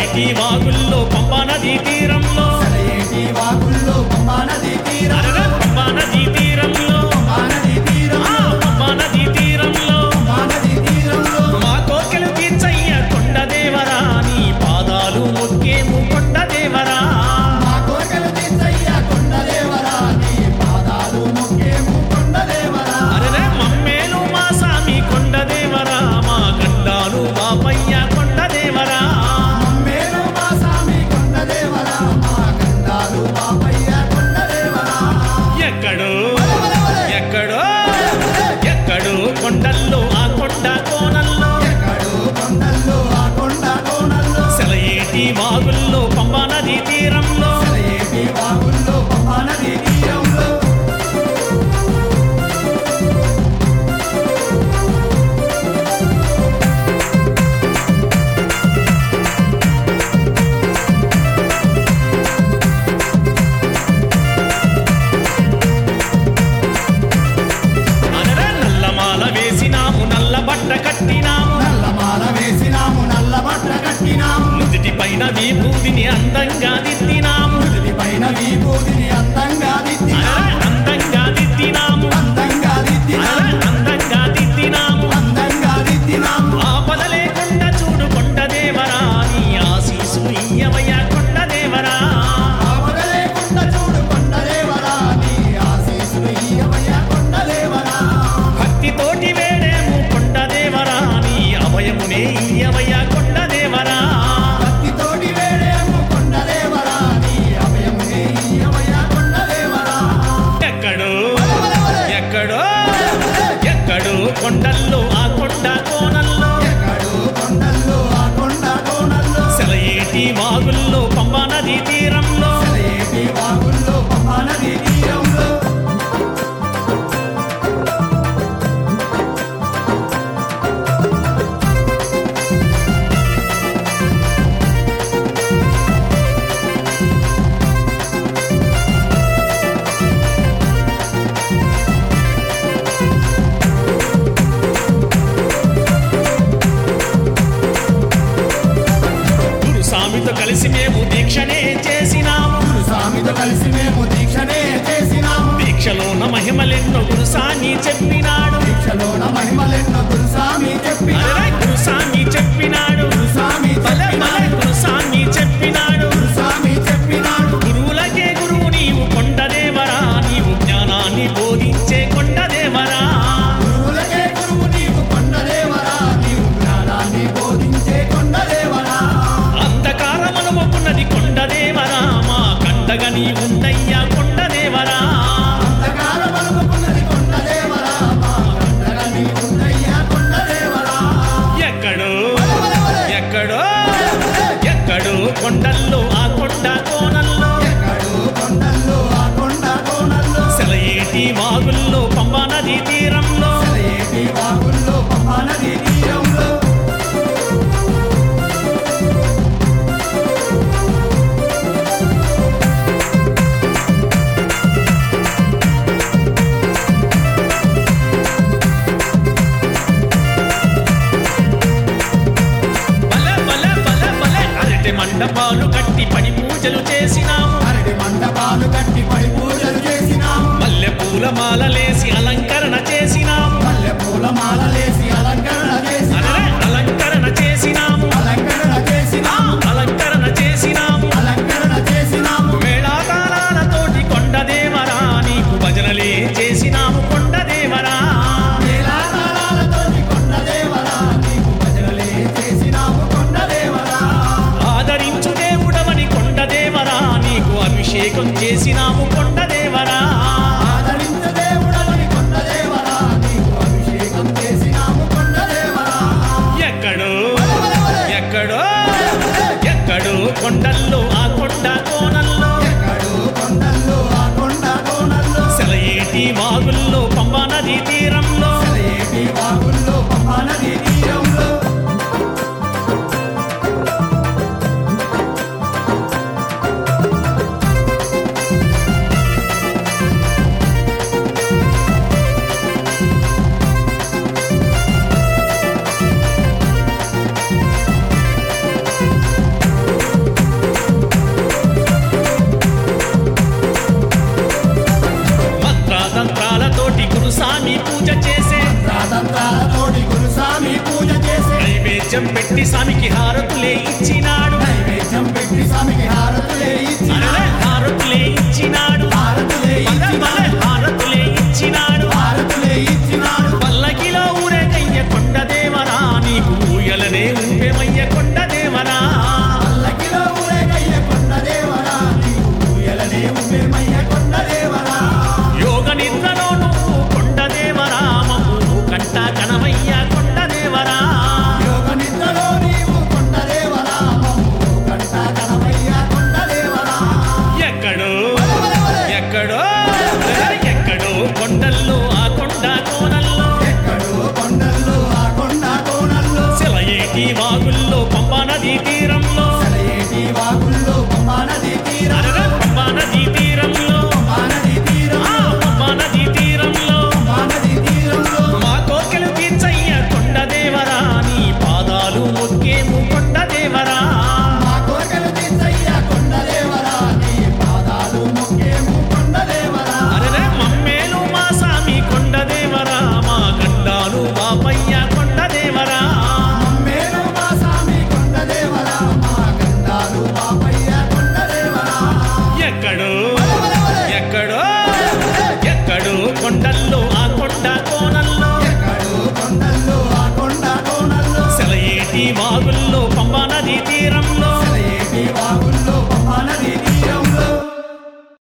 సెలయేటి వాగుల్లో పంపా నదీ తీరంలో సెలయేటి వాగుల్లో పంబా నదీ తీరం అరరే పంపా నదీ తీరంలో పంబా నదీ తీరం ఆ పంపా నదీ తీరంలో పంబా నదీ తీరంలో మా కోకెలు తీర్చయ్య కొండ దేవరా నీ పాదాలు మొక్కేము కొండ దేవరా మా కోరికలు తీర్చయ్యా కొండదేవరా నీ పాదాలు మొక్కేము కొండదేవరా అరరే మమ్మేలు మా సామి కొండ దేవరా మా గండాలు మా పయ్య కొండ దేవరా మమ్మేలు మా సామి కొండదేవరా మా గండాలు మా పయ్య కొండదేవరా ఎక్కడో ఎక్కడో ఎక్కడో కొండల్లో ఆ కొండ కోనల్లో ఎక్కడో కొండల్లో ఆ కొండ కోణల్లో సెలయేటి వాగుల్లో పంబా నదీ తీరంలో సెలయేటి వాగుల్లో పంబా నదీ తీరంలో అనరే నల్లమాల వేసినాము నల్ల బట్ట కట్టినాము నల్లమాల వేసినాము నల్ల బట్ట కట్టినాము నుదిటి పైన విభూతిని అందంగా దిద్దినాము నుదిటి పైన విభూతిని అందంగా దిద్దినాము అనరే అందంగా దిద్దినాము అందంగా దిద్దినాము అనరే అందంగా దిద్దినాము అందంగా దిద్దినాము ఆపద లేకుండా చూడు కొండ దేవరా నీ ఆశీసు ఇయ్యవయ్య కొండ దేవరా ఆవగలేకుండా చూడు కొండదేవరా నీ ఆశీస్సులు ఇయ్యవయ్యా కొండదేవరా భక్తితోటి వేడేము కొండ దేవరా నీ అభయమునే ఇయ్యవయ్య కొండ దేవరా భక్తితోటి వేడేము కొండదేవరా నీ అభయమునే ఇయ్యవయ్యా కొండదేవరా ఎక్కడో ఎక్కడో ఎక్కడో కొండల్లో ఆ కొండ కోనల్లో ఎక్కడో కొండల్లో ఆ కొండ కోణల్లో సెలయేటి వాగుల్లో పంబా నదీ తీరంలో సెలయేటి వాగుల్లో పంబా నదీ తీరంలో గురుస్వామితో కలిసి మేము దీక్షనే చేసినాము స్వామితో కలిసి మేము దీక్షనే చేసినాము దీక్షలోన మహిమలెన్నో గురుసామి చెప్పినాడు దీక్షలోన మహిమలెన్నో గురుస్వామి చెప్పిన అరే గురుసామి చెప్పినాడు గురుస్వామి భలే భలే చెప్పినాడు గురుసామి చెప్పినాడు గురుస్వామి చెప్పినాడు గురువులకే గురువు నీవు కొండదేవరా నీవు జ్ఞానాన్ని బోధించే కొండదేవరా గురువులకే గురువు నీవు కొండదేవరా నీవు జ్ఞానాన్ని బోధించే కొండదేవరా అంధకారమనుమకున్నది కొండదేవరా మా కండగా నీ ఉండయ్యా కొండదేవరా అంధకార బలుపుకున్నది కొండదేవరా మా కండగా నీవున్నయ్యా కొండదేవరా ఎక్కడో ఎక్కడో ఎక్కడో కొండల్లో ఆ కొండ కోనల్లో ఎక్కడో కొండల్లో ఆ కొండ కోణల్లో సెలయేటి వాగుల్లో పంబా నదీ తీరంలో సెలయేటి వాగుల్లో పంబా నదీ తీరంలో భలే భలే భలే భలే అరటి మండపాలు కట్టి పడి పూజలు చేసినాము అరటి మండపాలు కట్టి పడి పూజలు చేసినాము మల్లె పూల మాలలేసి అలంకరణ చేసినాము మల్లె పూల మాలలేసి అలంకరణ చేసినాము అరే అలంకరణ చేసినాము అలంకరణ ఆ, చేసినాము అలంకరణ చేసినాము అలంకరణ చేసినాము మేళాతాళాలతోటి కొండదేవరా నీకు భజనలే చేసినాము కొండదేవరా మేళాతాళాలతోటి కొండదేవరా నీకు భజనలే చేసినాము కొండదేవరా ఆదరించు దేవుడవని కొండదేవరా నీకు అభిషేకం చేసినాము కొండదేవరా ఆదరించ దేవుడవని కొండదేవరా నీకు అభిషేకం చేసినాము కొండదేవరా ఎక్కడో ఎక్కడో ఎక్కడో కొండల్లో ఆ కొండ కోనల్లో ఎక్కడో కొండల్లో ఆ కొండ కోణల్లో సెలయేటి వాగుల్లో పంబా నదీ తీరంలో సెలయేటి వాగుల్లో పంబా నదీ తీరంలో పెట్టి స్వామికి హారతులే ఇచ్చినాడు నైవేద్యం పెట్టి స్వామికి హారతులే ఇచ్చిన అరే హారతులే ఇచ్చినాడు హారతులే భలే, ఇచ్చిన భలే, హారతులే ఇచ్చినాడు హారతులే ఇచ్చినాడు పల్లకిలో ఊరేగయ్య కొండ దేవరా నీకు ఊయలనే ఊపేమయ్య కొండ దేవరా పల్లకిలో ఊరేగయ్య కొండ దేవరా నీవు ఊయలనే ఉమ్మేమయ్య కొండ దేవరా యోగ నిద్రలో నువ్వు కొండ దేవరా మమ్ము కంట కనమయ్య కొండ దేవరా యోగ నిద్రలో నీవు కొండ దేవరా మమ్ము కంట కనమయ్య కొండ దేవరా ఎక్కడో ఎక్కడో ఎక్కడో కొండల్లో ఆ కొండ కోనల్లో ఎక్కడో కొండల్లో ఆ కొండ కోణల్లో సెలయేటి వాగుల్లో పంపా నదీ తీరంలో సెలయేటి వాగుల్లో పంబా నది తీరం అరగ పంపా నదీ తీరంలో పంబా నది ఆ తీరంలో పంపా నదీ తీరంలో పంబా నది తీరంలో మా కోకెలు తీర్చయ్య కొండ దేవరా నీ పాదాలు మొక్కేము కొండ దేవరా మా కోరికలు తీర్చయ్య కొండ దేవరా నీ పాదాలు మొక్కేము కొండ దేవరా అరే మమ్మేలు మా సామి కొండ దేవరా మా గండాలు బాపయ్య కొండ దేవరా మేలు మా సామి కొండ దేవరా మా గండాలు పాపయ్య కొండ దేవరా ఎక్కడో ఎక్కడో ఎక్కడో కొండల్లో ఆ కొండ కోనల్లో ఎక్కడో కొండల్లో ఆ కొండ కోణల్లో సెలయేటి వాగుల్లో పంపా నదీ తీరంలో సెలయేటి వాగు